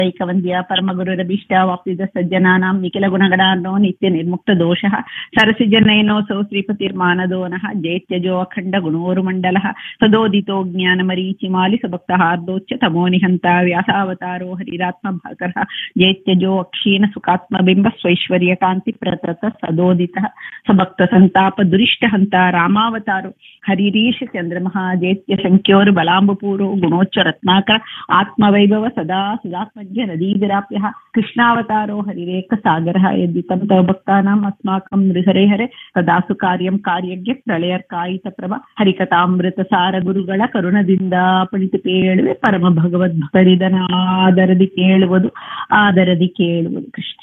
ಐಕವಂದ್ಯ ಪರಮಗುರುರಭಿಷ್ಟ ವಾಪ್ತಿದ ಸಜ್ಜನಾನಾಂ ನಿಖಿಲ ಗುಣಗಣಾರ್ನೋ ನಿತ್ಯ ನಿರ್ಮುಕ್ತ ದೋಷಃ ಸರಸಿಜನಯನೋऽಸौ ಶ್ರೀಪತಿರ್ಮಾನದೋ ನಃ ಜೇತ್ಯಜೋ ಅಖಂಡ ಗುಣೋರುಮಂಡಲಃ ಸದೋದಿತೋ ಜ್ಞಾನಮರೀಚಿಮಾಲಿ ಸಭಕ್ತಹಾರ್ದೋಚ್ಚ ತಮೋ ನಿಹಂತ ವ್ಯಾಸಾವತಾರೋ ಹರಿರಾತ್ಮಭಾಕರಃ ಜೇತ್ಯಜೋ ಅಕ್ಷೀಣ ಸುಖಾತ್ಮಬಿಂಬ ಸ್ವೈಶ್ವರ್ಯ ಕಾಂತಿ ಪ್ರತತ ಸದೋದಿತಃ ಸಭಕ್ತ ಸಂತಾಪ ದುರಿಷ್ಟ ಹಂತ ರಾಮಾವತಾರೋ ಹರಿರೀಶ ಚಂದ್ರಮಃ ಜೇತ್ಯ ಸಂಖ್ಯೋರು ಬಲಾಂಬಪೂರೋ ಗುಣೋಚ್ಚ ರತ್ನಾಕರ ಆತ್ಮವೈಭವ ಸದಾ ಸುಧಾತ್ಮಜ್ಞ ನದೀವಿರಾಪ್ಯ ಕೃಷ್ಣಾವತಾರೋ ಹರಿರೇಕ ಸಾಗರ ಯದ್ವಿತಂ ತವ ಭಕ್ತಾನಾಂ ಅಸ್ಮಾಕಂ ನೃಹರೆ ಹರೆ ತದಾಸು ಕಾರ್ಯಂ ಕಾರ್ಯಜ್ಞ ಪ್ರಳಯರ್ಕಾಯಿತ ಪ್ರಭ ಹರಿಕಥಾಮೃತ ಸಾರ ಗುರುಗಳ ಕರುಣದಿಂದ ಪಣಿತು ಕೇಳುವೆ ಪರಮ ಭಗವದ್ ಭಗರಿದನ ಆದರದಿ ಕೇಳುವುದು ಆದರದಿ ಕೇಳುವುದು ಕೃಷ್ಣ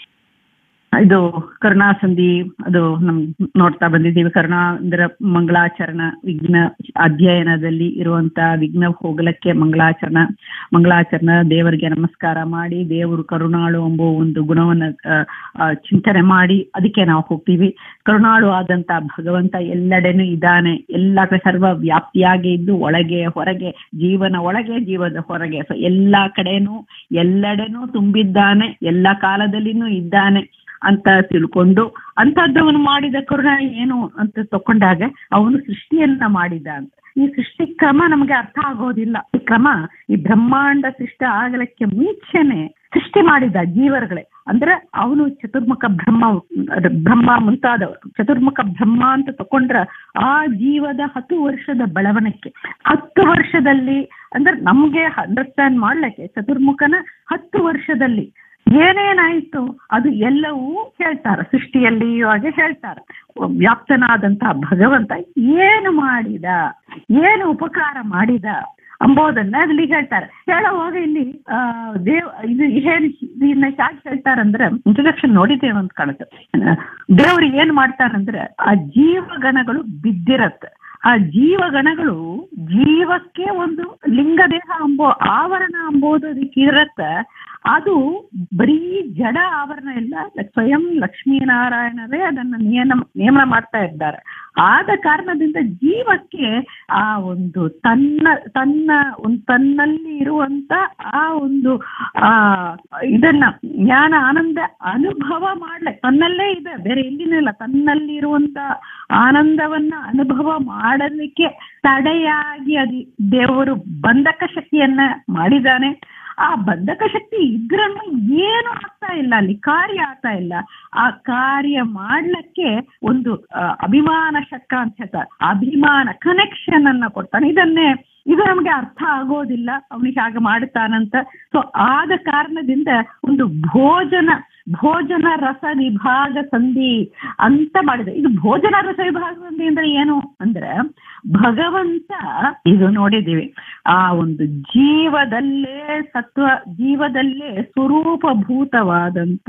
ಇದು ಕರುಣಾಸಂಧಿ ಅದು ನಮ್ ನೋಡ್ತಾ ಬಂದಿದ್ದೀವಿ ಕರುಣಾ ಅಂದ್ರೆ ಮಂಗಳಾಚರಣ ವಿಘ್ನ ಅಧ್ಯಯನದಲ್ಲಿ ಇರುವಂತ ವಿಘ್ನ ಹೋಗಲಕ್ಕೆ ಮಂಗಳಾಚರಣ ಮಂಗಳಾಚರಣ ದೇವರಿಗೆ ನಮಸ್ಕಾರ ಮಾಡಿ ದೇವರು ಕರುಣಾಳು ಎಂಬ ಒಂದು ಗುಣವನ್ನ ಆ, ಆ, ಚಿಂತನೆ ಮಾಡಿ ಅದಕ್ಕೆ ನಾವು ಹೋಗ್ತೀವಿ ಕರುಣಾಳು ಆದಂತ ಭಗವಂತ ಎಲ್ಲೆಡೆನೂ ಇದ್ದಾನೆ ಎಲ್ಲ ಕಡೆ ಸರ್ವ ವ್ಯಾಪ್ತಿಯಾಗಿ ಇದ್ದು ಒಳಗೆ ಹೊರಗೆ ಜೀವನ ಒಳಗೆ ಜೀವದ ಹೊರಗೆ ಸೊ ಎಲ್ಲಾ ಕಡೆನೂ ಎಲ್ಲೆಡೆನೂ ತುಂಬಿದ್ದಾನೆ ಎಲ್ಲ ಕಾಲದಲ್ಲಿನೂ ಇದ್ದಾನೆ ಅಂತ ತಿಳ್ಕೊಂಡು ಅಂತದ್ದವನು ಮಾಡಿದ ಕರುಣ ಏನು ಅಂತ ತಕೊಂಡಾಗ ಅವನು ಸೃಷ್ಟಿಯನ್ನ ಮಾಡಿದ ಅಂತ ಈ ಸೃಷ್ಟಿ ಕ್ರಮ ನಮಗೆ ಅರ್ಥ ಆಗೋದಿಲ್ಲ ಈ ಕ್ರಮ ಈ ಬ್ರಹ್ಮಾಂಡ ಸೃಷ್ಟಿ ಆಗಲಿಕ್ಕೆ ಮುಂಚೆನೆ ಸೃಷ್ಟಿ ಮಾಡಿದ ಜೀವರುಗಳೇ ಅಂದ್ರೆ ಅವನು ಚತುರ್ಮುಖ ಬ್ರಹ್ಮ ಬ್ರಹ್ಮ ಮುಂತಾದವರು ಚತುರ್ಮುಖ ಬ್ರಹ್ಮ ಅಂತ ತಕೊಂಡ್ರ ಆ ಜೀವದ ಹತ್ತು ವರ್ಷದ ಬೆಳವಣಿಗೆ ಹತ್ತು ವರ್ಷದಲ್ಲಿ ಅಂದ್ರೆ ನಮ್ಗೆ ಅಂಡರ್ಸ್ಟ್ಯಾಂಡ್ ಮಾಡ್ಲಿಕ್ಕೆ ಚತುರ್ಮುಖನ ಹತ್ತು ವರ್ಷದಲ್ಲಿ ಏನೇನಾಯ್ತು ಅದು ಎಲ್ಲವೂ ಹೇಳ್ತಾರೆ ಸೃಷ್ಟಿಯಲ್ಲಿ ಇವಾಗ ಹೇಳ್ತಾರೆ ವ್ಯಾಪ್ತನಾದಂತಹ ಭಗವಂತ ಏನು ಮಾಡಿದ ಏನು ಉಪಕಾರ ಮಾಡಿದ ಅಂಬೋದನ್ನ ಅಲ್ಲಿ ಹೇಳ್ತಾರೆ ಹೇಳುವಾಗ ಇಲ್ಲಿ ಆ ದೇವ್ ಇದು ಏನ್ ಇದನ್ನ ಯಾಕೆ ಹೇಳ್ತಾರಂದ್ರೆ ಇಂಟ್ರಡಕ್ಷನ್ ನೋಡಿದ್ದೇವೆ ಅಂತ ಕಾಣುತ್ತೆ ದೇವ್ರು ಏನ್ ಮಾಡ್ತಾರಂದ್ರೆ ಆ ಜೀವಗಣಗಳು ಬಿದ್ದಿರತ್ತೆ ಆ ಜೀವಗಣಗಳು ಜೀವಕ್ಕೆ ಒಂದು ಲಿಂಗದೇಹ ಅಂಬೋ ಆವರಣ ಅಂಬೋದು ಅದಕ್ಕೆ ಇರತ್ತೆ ಅದು ಬರೀ ಜಡ ಆವರಣ ಇಲ್ಲ ಸ್ವಯಂ ಲಕ್ಷ್ಮೀನಾರಾಯಣರೇ ಅದನ್ನ ನಿಯಮ ನೇಮನ ಮಾಡ್ತಾ ಇದ್ದಾರೆ ಆದ ಕಾರಣದಿಂದ ಜೀವಕ್ಕೆ ಆ ಒಂದು ತನ್ನ ತನ್ನ ಒಂದು ತನ್ನಲ್ಲಿ ಇರುವಂತ ಆ ಒಂದು ಆ ಇದನ್ನ ಜ್ಞಾನ ಆನಂದ ಅನುಭವ ಮಾಡ್ಲೆ ತನ್ನಲ್ಲೇ ಇದೆ ಬೇರೆ ಎಲ್ಲಿನೂ ಇಲ್ಲ ತನ್ನಲ್ಲಿ ಇರುವಂತ ಆನಂದವನ್ನ ಅನುಭವ ಮಾಡಲಿಕ್ಕೆ ತಡೆಯಾಗಿ ಅದು ದೇವರು ಬಂಧಕ ಶಕ್ತಿಯನ್ನ ಮಾಡಿದ್ದಾನೆ ಆ ಬಂಧಕ ಶಕ್ತಿ ಇದ್ರನ್ನು ಏನು ಆಗ್ತಾ ಇಲ್ಲ ಅಲ್ಲಿ ಕಾರ್ಯ ಆಗ್ತಾ ಇಲ್ಲ ಆ ಕಾರ್ಯ ಮಾಡ್ಲಿಕ್ಕೆ ಒಂದು ಆ, ಅಭಿಮಾನ ಶಕ್ಕ ಅಂತ ಹೇಳ್ತಾರೆ ಅಭಿಮಾನ ಕನೆಕ್ಷನ್ ಅನ್ನ ಕೊಡ್ತಾನೆ ಇದನ್ನೇ ಇದು ನಮ್ಗೆ ಅರ್ಥ ಆಗೋದಿಲ್ಲ ಅವನಿಗೆ ಹಾಗೆ ಮಾಡ್ತಾನಂತ ಸೊ ಆದ ಕಾರಣದಿಂದ ಒಂದು ಭೋಜನ ಭೋಜನ ರಸ ವಿಭಾಗ ಸಂಧಿ ಅಂತ ಮಾಡಿದೆ ಇದು ಭೋಜನ ರಸ ವಿಭಾಗ ಸಂಧಿ ಅಂದ್ರೆ ಏನು ಅಂದ್ರೆ ಭಗವಂತ ಇದು ನೋಡಿದೀವಿ ಆ ಒಂದು ಜೀವದಲ್ಲೇ ಸತ್ವ ಜೀವದಲ್ಲೇ ಸ್ವರೂಪಭೂತವಾದಂತ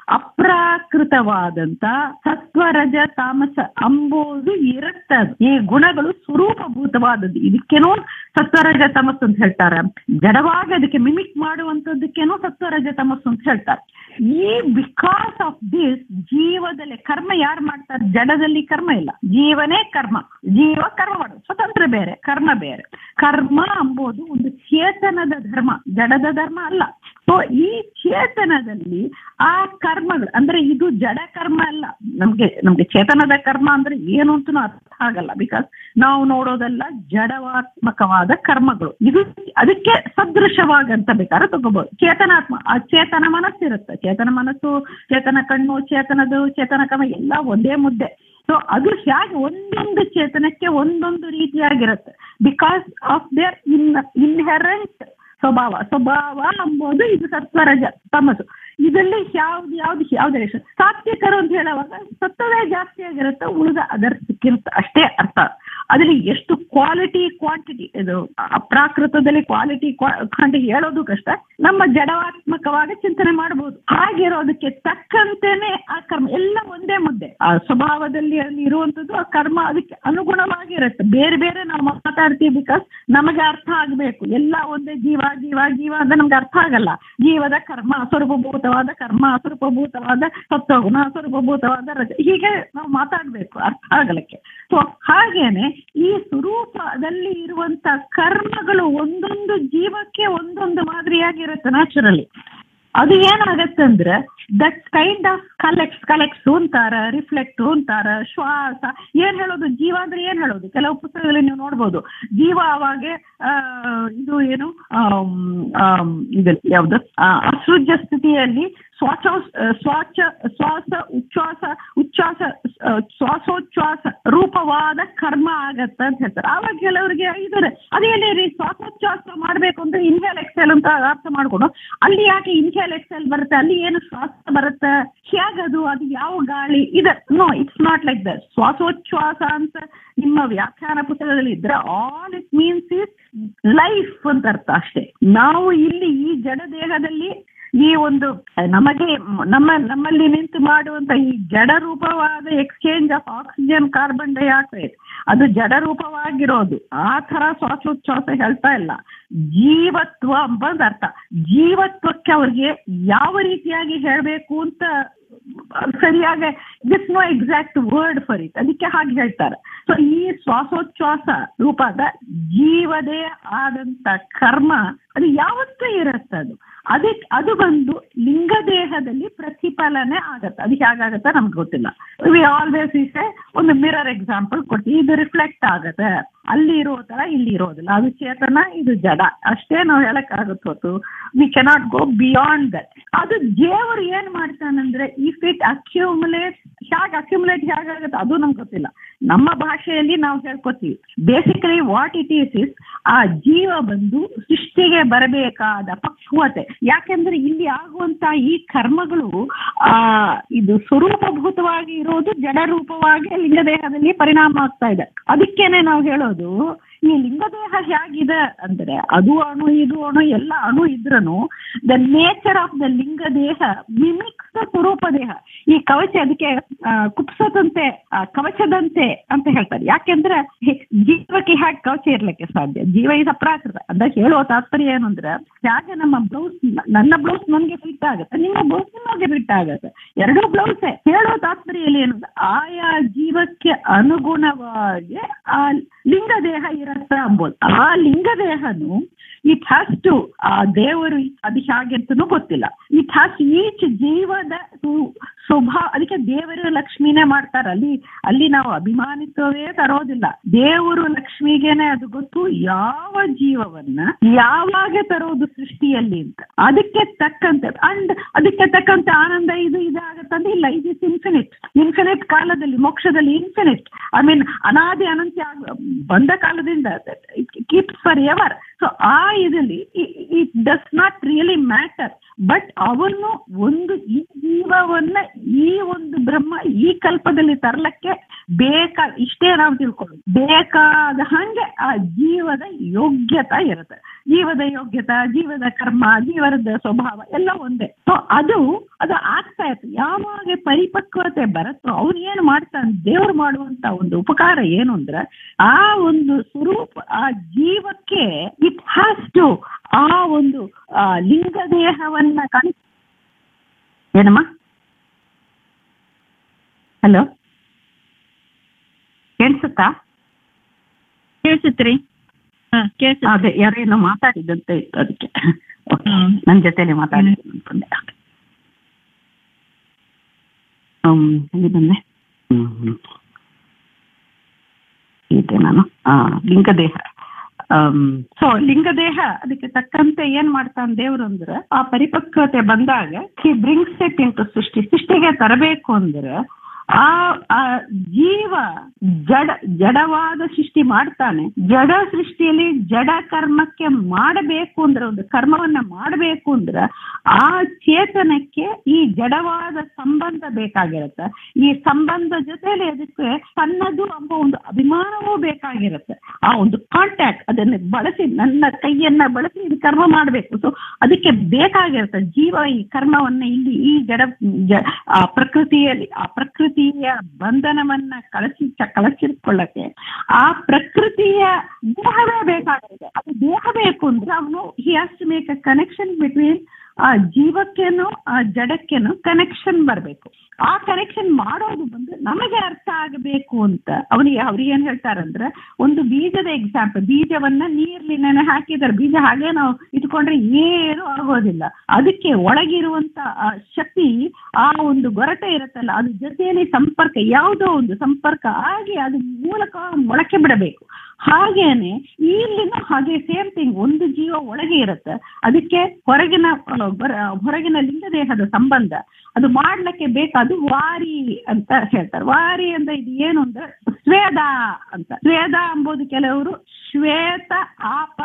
ಅಪ್ರಾಕೃತವಾದಂತ ಸತ್ವರಜ ತಾಮಸ ಅಂಬೋದು ಇರುತ್ತದು ಈ ಗುಣಗಳು ಸ್ವರೂಪಭೂತವಾದದ್ದು ಇದಕ್ಕೇನೋ ಸತ್ವರಜ ತಮಸ್ಸು ಅಂತ ಹೇಳ್ತಾರೆ ಜಡವಾಗಿ ಅದಕ್ಕೆ ಮಿಮಿಕ್ ಮಾಡುವಂತದ್ದಕ್ಕೇನೋ ಸತ್ವರಜ ತಮಸ್ಸು ಅಂತ ಹೇಳ್ತಾರೆ ಈ ಬಿಕಾಸ್ ಆಫ್ ದಿಸ್ ಜೀವದಲ್ಲಿ ಕರ್ಮ ಯಾರು ಮಾಡ್ತಾರೆ ಜಡದಲ್ಲಿ ಕರ್ಮ ಇಲ್ಲ ಜೀವನೇ ಕರ್ಮ ಜೀವ ಕರ್ಮ ಮಾಡೋದು ಸ್ವತಂತ್ರ ಬೇರೆ ಕರ್ಮ ಬೇರೆ ಕರ್ಮ ಅಂಬೋದು ಒಂದು ಚೇತನದ ಧರ್ಮ ಜಡದ ಧರ್ಮ ಅಲ್ಲ ಸೊ ಈ ಚೇತನದಲ್ಲಿ ಆ ಕರ್ಮಗಳು ಅಂದ್ರೆ ಇದು ಜಡ ಕರ್ಮ ಅಲ್ಲ ನಮ್ಗೆ ನಮ್ಗೆ ಚೇತನದ ಕರ್ಮ ಅಂದ್ರೆ ಏನು ಅಂತನೂ ಅರ್ಥ ಆಗಲ್ಲ ಬಿಕಾಸ್ ನಾವು ನೋಡೋದೆಲ್ಲ ಜಡವಾತ್ಮಕವಾದ ಕರ್ಮಗಳು ಇದು ಅದಕ್ಕೆ ಸದೃಶವಾಗಂತ ಬೇಕಾದ್ರೆ ತಗೋಬಹುದು ಚೇತನಾತ್ಮ ಆ ಚೇತನ ಮನಸ್ಸಿರುತ್ತೆ ಚೇತನ ಮನಸ್ಸು ಚೇತನ ಕಣ್ಣು ಚೇತನದು ಚೇತನ ಕರ್ಮ ಎಲ್ಲ ಒಂದೇ ಮುದ್ದೆ ಸೊ ಅದು ಹೇಗೆ ಒಂದೊಂದು ಚೇತನಕ್ಕೆ ಒಂದೊಂದು ರೀತಿಯಾಗಿರುತ್ತೆ because of their in inherent ಸ್ವಭಾವ ಸ್ವಭಾವ ಅಂಬೋದು ಇದು ಸತ್ವರಜ ತಮಸು ಇದರಲ್ಲಿ ಯಾವ್ದು ಯಾವ್ದು ಯಾವ್ದು ಹೆಸರು ಸಾತ್ವಿಕರು ಅಂತ ಹೇಳುವಾಗ ಸತ್ವವೇ ಜಾಸ್ತಿ ಆಗಿರುತ್ತೆ ಉಳಿದ ಅದರ್ಕ್ಕಿಂತ ಅಷ್ಟೇ ಅರ್ಥ ಅದರಲ್ಲಿ ಎಷ್ಟು ಕ್ವಾಲಿಟಿ ಕ್ವಾಂಟಿಟಿ ಇದು ಅಪ್ರಾಕೃತದಲ್ಲಿ ಕ್ವಾಲಿಟಿ ಕ್ವಾಂಟಿಟಿ ಹೇಳೋದು ಕಷ್ಟ ನಮ್ಮ ಜಡವಾತ್ಮಕವಾಗಿ ಚಿಂತನೆ ಮಾಡಬಹುದು ಹಾಗಿರೋದಕ್ಕೆ ತಕ್ಕಂತೆನೆ ಆ ಕರ್ಮ ಎಲ್ಲ ಒಂದೇ ಮುದ್ದೆ ಆ ಸ್ವಭಾವದಲ್ಲಿ ಅಲ್ಲಿ ಇರುವಂತದ್ದು ಆ ಕರ್ಮ ಅದಕ್ಕೆ ಅನುಗುಣವಾಗಿರುತ್ತೆ ಬೇರೆ ಬೇರೆ ನಾವು ಮಾತಾಡ್ತೀವಿ ಬಿಕಾಸ್ ನಮಗೆ ಅರ್ಥ ಆಗ್ಬೇಕು ಎಲ್ಲ ಒಂದೇ ಜೀವ ಜೀವ ಜೀವ ಅಂತ ನಮ್ಗೆ ಅರ್ಥ ಆಗಲ್ಲ ಜೀವದ ಕರ್ಮ ಸ್ವರೂಪಭೂತವಾದ ಕರ್ಮ ಸ್ವರೂಪಭೂತವಾದ ಸತ್ವಗುಣ ಸ್ವರೂಪಭೂತವಾದ ರಜ ಹೀಗೆ ನಾವು ಮಾತಾಡ್ಬೇಕು ಅರ್ಥ ಆಗಲಿಕ್ಕೆ ಸೊ ಹಾಗೇನೆ ಈ ಸ್ವರೂಪದಲ್ಲಿ ಇರುವಂತ ಕರ್ಮಗಳು ಒಂದೊಂದು ಜೀವಕ್ಕೆ ಒಂದೊಂದು ಮಾದರಿಯಾಗಿರುತ್ತೆ ನ್ಯಾಚುರಲಿ ಅದು ಏನಾಗತ್ತಂದ್ರೆ that kind of collects collects ಅಂತಾರ ರಿಫ್ಲೆಕ್ಟ್ ಅಂತಾರ ಶ್ವಾಸ ಏನ್ ಹೇಳೋದು ಜೀವ ಅಂದ್ರೆ ಏನ್ ಹೇಳೋದು ಕೆಲವು ಪುಸ್ತಕಗಳಲ್ಲಿ ನೀವು ನೋಡ್ಬೋದು ಜೀವ ಅವಾಗೆ ಆ, ಇದು ಏನು ಆಮ್, ಆಮ್, ಇದು ಯಾವ್ದು ಆ, ಅಸೃಜ್ಯ ಸ್ಥಿತಿಯಲ್ಲಿ ಶ್ವಾಸ ಶ್ವಾಸ ಶ್ವಾಸ ಉಚ್ಛ್ವಾಸ ಉಚ್ಛ್ವಾಸ ಆ, ಶ್ವಾಸೋಚ್ಛ್ವಾಸ ರೂಪವಾದ ಕರ್ಮ ಆಗತ್ತೆ ಅಂತ ಹೇಳ್ತಾರೆ ಆವಾಗ ಕೆಲವರಿಗೆ ಇದ್ದಾರೆ ಅದೇನೇ ರೀ ಶ್ವಾಸೋಚ್ಛ್ವಾಸ ಮಾಡ್ಬೇಕು ಅಂದ್ರೆ ಇನ್ಹೇಲ್ ಎಕ್ಸೆಲ್ ಅಂತ ಅರ್ಥ ಮಾಡ್ಕೊಂಡು ಅಲ್ಲಿ ಯಾಕೆ ಇನ್ಹೇಲ್ ಎಕ್ಸೆಲ್ ಬರುತ್ತೆ ಅಲ್ಲಿ ಏನು ಶ್ವಾಸ ಬರುತ್ತೆ ಹೇಗದು ಅದು ಯಾವ ಗಾಳಿ ಇದೆ no it's not like that ಶ್ವಾಸೋಚ್ಛ್ವಾಸ ಅಂತ ನಿಮ್ಮ ವ್ಯಾಖ್ಯಾನ ಪುಸ್ತಕದಲ್ಲಿ ಇದ್ರೆ all it means is life ಅಂತ ಅರ್ಥ ಅಷ್ಟೇ ನಾವು ಇಲ್ಲಿ ಈ ಜಡ ದೇಹದಲ್ಲಿ ಈ ಒಂದು ನಮಗೆ ನಮ್ಮ ನಮ್ಮಲ್ಲಿ ನಿಂತು ಮಾಡುವಂತ ಈ ಜಡ ರೂಪವಾದ exchange of oxygen carbon dioxide ಅದು ಜಡ ರೂಪವಾಗಿರೋದು ಆ ತರ ಶ್ವಾಸೋಚ್ಛ್ವಾಸ ಹೇಳ್ತಾ ಇಲ್ಲ ಜೀವತ್ವ ಅಂಬಂದ್ ಅರ್ಥ ಜೀವತ್ವಕ್ಕೆ ಅವ್ರಿಗೆ ಯಾವ ರೀತಿಯಾಗಿ ಹೇಳಬೇಕು ಅಂತ ಸರಿಯಾಗಿ this no exact word for it ಅದಕ್ಕೆ ಹಾಗೆ ಹೇಳ್ತಾರೆ ಸೊ ಈ ಶ್ವಾಸೋಚ್ಛ್ವಾಸ ರೂಪದ ಜೀವದೇ ಆದಂತ ಕರ್ಮ ಅದು ಯಾವತ್ತೂ ಇರುತ್ತೆ ಅದು ಅದಕ್ಕೆ ಅದು ಬಂದು ಲಿಂಗ ದೇಹದಲ್ಲಿ ಪ್ರತಿಫಲನೆ ಆಗತ್ತೆ ಅದು ಹೇಗಾಗತ್ತೆ ನಮ್ಗೆ ಗೊತ್ತಿಲ್ಲ ವಿ ಆಲ್ವೇಸ್ ಇಸ್ ಒಂದು ಮಿರರ್ ಎಕ್ಸಾಂಪಲ್ ಕೊಡ್ತೀವಿ ಇದು ರಿಫ್ಲೆಕ್ಟ್ ಆಗತ್ತೆ ಅಲ್ಲಿ ಇರೋ ತರ ಇಲ್ಲಿ ಇರೋದಿಲ್ಲ ಅದು ಚೇತನ ಇದು ಜಡ ಅಷ್ಟೇ ನಾವು ಹೇಳಕ್ ಆಗುತ್ತೆ ಹೊತ್ತು we cannot go beyond that ಅದು ದೇವರು ಏನ್ ಮಾಡ್ತಾನಂದ್ರೆ ಇಫ್ ಇಟ್ ಅಕ್ಯುಮುಲೇಟ್ ಹೇಗೆ ಅಕ್ಯುಮುಲೇಟ್ ಹೇಗಾಗುತ್ತೆ ಅದು ನಮ್ಗೆ ಗೊತ್ತಿಲ್ಲ ನಮ್ಮ ಭಾಷೆಯಲ್ಲಿ ನಾವು ಹೇಳ್ಕೊತೀವಿ basically what it is is ಆ ಜೀವ ಬಂದು ಸೃಷ್ಟಿಗೆ ಬರಬೇಕಾದ ಪಕ್ವತೆ ಯಾಕೆಂದ್ರೆ ಇಲ್ಲಿ ಆಗುವಂತ ಈ ಕರ್ಮಗಳು ಆ ಇದು ಸ್ವರೂಪಭೂತವಾಗಿ ಇರೋದು ಜಡ ರೂಪವಾಗಿ ಲಿಂಗದೇಹದಲ್ಲಿ ಪರಿಣಾಮ ಆಗ್ತಾ ಇದೆ ಅದಕ್ಕೇನೆ ನಾವು ಹೇಳೋದು ಈ ಲಿಂಗದೇಹ ಹೇಗಿದೆ ಅಂದ್ರೆ ಅದು ಅಣು ಇದು ಅಣು ಎಲ್ಲ ಅಣು ಇದ್ರೂ ದ ನೇಚರ್ ಆಫ್ ದ ಲಿಂಗದೇಹ ಮಿಮಿಕ್ಸ್ ದ ಸ್ವರೂಪ ದೇಹ ಈ ಕವಚ ಅದಕ್ಕೆ ಆ, ಕುಪ್ಸದಂತೆ ಆ, ಕವಚದಂತೆ ಅಂತ ಹೇಳ್ತಾರೆ ಯಾಕೆಂದ್ರೆ ಹೆ- ಜೀವಕ್ಕೆ ಹೇಗೆ ಕವಚ ಇರ್ಲಿಕ್ಕೆ ಸಾಧ್ಯ ಜೀವ ಇಸ್ ಅಪ್ರಾಕೃತ ಅಂದ್ರೆ ಹೇಳೋ ತಾತ್ಪರ್ಯ ಏನು ಅಂದ್ರೆ ಹೇಗೆ ನಮ್ಮ ಬ್ಲೌಸ್ ನನ್ನ ಬ್ಲೌಸ್ ನನಗೆ ಫಿಟ್ ಆಗುತ್ತೆ ನಿಮ್ಮ ಬ್ಲೌಸ್ ನಿಮಗೆ ಫಿಟ್ ಆಗುತ್ತೆ ಎರಡೂ ಬ್ಲೌಸೇ ಹೇಳೋ ತಾತ್ಪರ್ಯ ಏನು ಅಂದ್ರೆ ಆಯಾ ಜೀವಕ್ಕೆ ಅನುಗುಣವಾಗಿ ಆ ಲಿಂಗದೇಹ ಇರತ್ತ ಅಂಬೋದು ಆ ಲಿಂಗದೇಹನು ಇಟ್ ಹ್ಯಾಸ್ ಟು ಆ ದೇವರು ಅದು ಹೇಗೆ ಅಂತನೂ ಗೊತ್ತಿಲ್ಲ ಇಟ್ ಹ್ಯಾಸ್ ಈಚ್ ಜೀವದ ಸು- ಸ್ವಭಾವ ಅದಕ್ಕೆ ದೇವರು ಲಕ್ಷ್ಮಿನೇ ಮಾಡ್ತಾರ ಅಲ್ಲಿ ಅಲ್ಲಿ ನಾವು ಅಭಿಮಾನಿತ್ವವೇ ತರೋದಿಲ್ಲ ದೇವರು ಲಕ್ಷ್ಮಿಗೇನೆ ಅದು ಗೊತ್ತು ಯಾವ ಜೀವವನ್ನ ಯಾವಾಗ ತರೋದು ಸೃಷ್ಟಿಯಲ್ಲಿ ಅಂತ ಅದಕ್ಕೆ ತಕ್ಕಂತೆ ಅಂಡ್ ಅದಕ್ಕೆ ತಕ್ಕಂತೆ ಆನಂದ ಇದು ಇದಾಗತ್ತಂದ್ರೆ ಇಲ್ಲ ಇದು ಇಸ್ ಇನ್ಫಿನಿಟ್ ಇನ್ಫಿನಿಟ್ ಕಾಲದಲ್ಲಿ ಮೋಕ್ಷದಲ್ಲಿ ಇನ್ಫಿನಿಟ್ ಐ ಮೀನ್ ಅನಾದಿ ಅನಂತ ಆಗ- ಬಂದ ಕಾಲದಿಂದ keeps for ever so ah ಇದರಲ್ಲಿ it does not really matter but ಅವನು ಒಂದು ಈ ಜೀವವನ್ನ ಈ ಒಂದು ಬ್ರಹ್ಮ ಈ ಕಲ್ಪದಲ್ಲಿ ತರ್ಲಕ್ಕೆ ಬೇಕಾ ಇಷ್ಟೇ ನಾವು ತಿಳ್ಕೊಳ್ಳೋದು ಬೇಕಾದ ಹಂಗೆ ಆ ಜೀವದ ಯೋಗ್ಯತೆ ಇರುತ್ತೆ ಜೀವದ ಯೋಗ್ಯತೆ ಜೀವದ ಕರ್ಮ ಜೀವನದ ಸ್ವಭಾವ ಎಲ್ಲ ಒಂದೇ ಸೊ ಅದು ಅದು ಆಗ್ತಾ ಇತ್ತು ಯಾವಾಗ ಪರಿಪಕ್ವತೆ ಬರುತ್ತೋ ಅವ್ನು ಏನು ಮಾಡ್ತಾನೆ ದೇವ್ರು ಮಾಡುವಂತ ಒಂದು ಉಪಕಾರ ಏನು ಅಂದ್ರೆ ಆ ಒಂದು ಸ್ವರೂಪ ಆ ಜೀವಕ್ಕೆ ಇಟ್ ಹ್ಯಾಸ್ ಟು ಆ ಒಂದು ಆ, ಲಿಂಗ ದೇಹವನ್ನ ಕಣ್ ಏನಮ್ಮ ಹಲೋ ಕೇಳಿಸುತ್ತಾ ಕೇಳಿಸುತ್ರಿ ಹಾ ಕೇಳಿಸುತ್ತೆ ಅದೇ ಯಾರೇನೋ ಮಾತಾಡಿದಂತೆ ಇತ್ತು ಅದಕ್ಕೆ Okay. ಹ್ಮ್. ನನ್ನ ಜೊತೆಲಿ ಮಾತಾಡಿದ್ದೀನಿ ಅನ್ಕೊಂಡೆ ಹ್ಮ್ ಎಲ್ಲಿ ಬಂದೆ ಹ್ಮ್ ಹ್ಮ್ ಇದೆ ನಾನು ಆ ಲಿಂಗದೇಹ ಸೊ ಲಿಂಗದೇಹ ಅದಕ್ಕೆ ತಕ್ಕಂತೆ ಏನ್ ಮಾಡ್ತಾನೆ ದೇವ್ರು ಅಂದ್ರೆ ಆ ಪರಿಪಕ್ವತೆ ಬಂದಾಗ ಹಿ ಬ್ರಿಂಗ್ಸ್ ಇಟ್ ಇಂಟು ಸೃಷ್ಟಿ ಸೃಷ್ಟಿಗೆ ತರಬೇಕು ಅಂದ್ರೆ ಆ ಆ ಜೀವ ಜಡ ಜಡವಾದ ಸೃಷ್ಟಿ ಮಾಡ್ತಾನೆ ಜಡ ಸೃಷ್ಟಿಯಲ್ಲಿ ಜಡ ಕರ್ಮಕ್ಕೆ ಮಾಡಬೇಕು ಅಂದ್ರೆ ಒಂದು ಕರ್ಮವನ್ನ ಮಾಡಬೇಕು ಅಂದ್ರೆ ಆ ಚೇತನಕ್ಕೆ ಈ ಜಡವಾದ ಸಂಬಂಧ ಬೇಕಾಗಿರುತ್ತೆ ಈ ಸಂಬಂಧ ಜೊತೆಲಿ ಅದಕ್ಕೆ ತನ್ನದು ಎಂಬ ಒಂದು ಅಭಿಮಾನವೂ ಬೇಕಾಗಿರುತ್ತೆ ಆ ಒಂದು ಕಾಂಟ್ಯಾಕ್ಟ್ ಅದನ್ನ ಬಳಸಿ ನನ್ನ ಕೈಯನ್ನ ಬಳಸಿ ಇದು ಕರ್ಮ ಮಾಡಬೇಕು ಸೊ ಅದಕ್ಕೆ ಬೇಕಾಗಿರುತ್ತೆ ಜೀವ ಈ ಕರ್ಮವನ್ನ ಇಲ್ಲಿ ಈ ಜಡ ಜ- ಆ ಪ್ರಕೃತಿಯಲ್ಲಿ ಆ ಪ್ರಕೃತಿಯ ಬಂಧನವನ್ನ ಕಳಚಿ ಚ- ಕಳಚಿಟ್ಕೊಳ್ಳಕ್ಕೆ ಆ ಪ್ರಕೃತಿಯ ದೇಹವೇ ಬೇಕಾಗಿದೆ ಅದು ದೇಹ ಬೇಕು ಅಂದ್ರೆ ಅವನು he has to make a connection between ಆ ಜೀವಕ್ಕೇನು ಆ ಜಡಕ್ಕೇನು ಕನೆಕ್ಷನ್ ಬರಬೇಕು ಆ ಕನೆಕ್ಷನ್ ಮಾಡೋದು ಬಂದು ನಮಗೆ ಅರ್ಥ ಆಗಬೇಕು ಅಂತ ಅವನಿಗೆ ಅವ್ರಿಗೆ ಏನ್ ಹೇಳ್ತಾರಂದ್ರೆ ಒಂದು ಬೀಜದ ಎಕ್ಸಾಂಪಲ್ ಬೀಜವನ್ನ ನೀರ್ಲಿ ನೆನೆ ಹಾಕಿದಾರೆ ಬೀಜ ಹಾಗೆ ನಾವು ಇಟ್ಕೊಂಡ್ರೆ ಏನು ಆಗೋದಿಲ್ಲ ಅದಕ್ಕೆ ಒಳಗಿರುವಂತ ಆ ಶಕ್ತಿ ಆ ಒಂದು ಗೊರಟೆ ಇರುತ್ತಲ್ಲ ಅದು ಜೊತೆಯಲ್ಲಿ ಸಂಪರ್ಕ ಯಾವುದೋ ಒಂದು ಸಂಪರ್ಕ ಆಗಿ ಅದು ಮೂಲಕ ಮೊಳಕೆ ಬಿಡಬೇಕು ಹಾಗೇನೆ ಇಲ್ಲಿನೂ ಹಾಗೆ ಸೇಮ್ ಥಿಂಗ್ ಒಂದು ಜೀವ ಒಳಗೆ ಇರುತ್ತೆ ಅದಕ್ಕೆ ಹೊರಗಿನ ಆ, ಹೊರ- ಹೊರಗಿನ ಲಿಂಗದೇಹದ ಸಂಬಂಧ ಅದು ಮಾಡ್ಲಿಕ್ಕೆ ಬೇಕಾದು ವಾರಿ ಅಂತ ಹೇಳ್ತಾರೆ ವಾರಿ ಅಂದ್ರೆ ಇದು ಏನು ಅಂದ್ರೆ ಸ್ವೇದ ಅಂತ ಸ್ವೇದ ಎಂಬುದು ಕೆಲವರು ಶ್ವೇತ ಆಪ